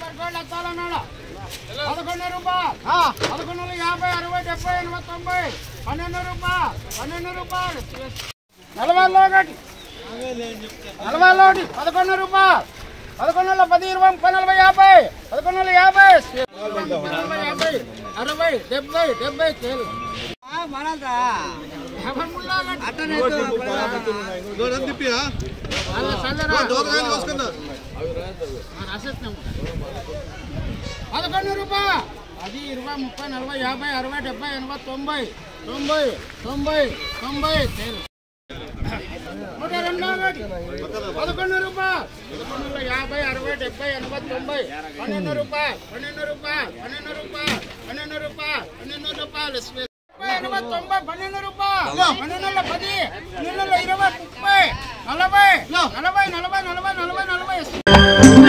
సర్కోళ్ళు ఎత్తాలన్నాడు పదకొండు రూపాయలు పదకొండు వందల యాభై అరవై డెబ్బై ఎనభై తొంభై పన్నెండు రూపాయలు పన్నెండు రూపాయలు నలభై ఒకటి నలభై ఒకటి పదకొండు రూపాయలు పదకొండు వందల పది ఇరవై ముప్పై నలభై యాభై పదకొండు వందల యాభై నలభై యాభై అరవై డెబ్బై డెబ్బై కేలు యాభై మూడు పదకొండు రూపాయలు అది ఇరవై ముప్పై నలభై యాభై అరవై డెబ్బై ఎనభై తొంభై తొంభై తొంభై తొంభై తేలు. నూట రెండు ఒకటి. పదకొండు రూపాయలు పదకొండు యాభై అరవై డెబ్బై ఎనభై తొంభై పన్నెండు రూపాయలు పన్నెండు రూపాయలు పన్నెండు రూపాయలు పన్నెండు రూపాయలు పన్నెండు రూపాయలు డెబ్బై, ఎనభై తొంభై పన్నెండు రూపాయలు పన్నెండు వందల పది పన్నెండు వందల ఇరవై ముప్పై నలభై నలభై నలభై నలభై నలభై నలభై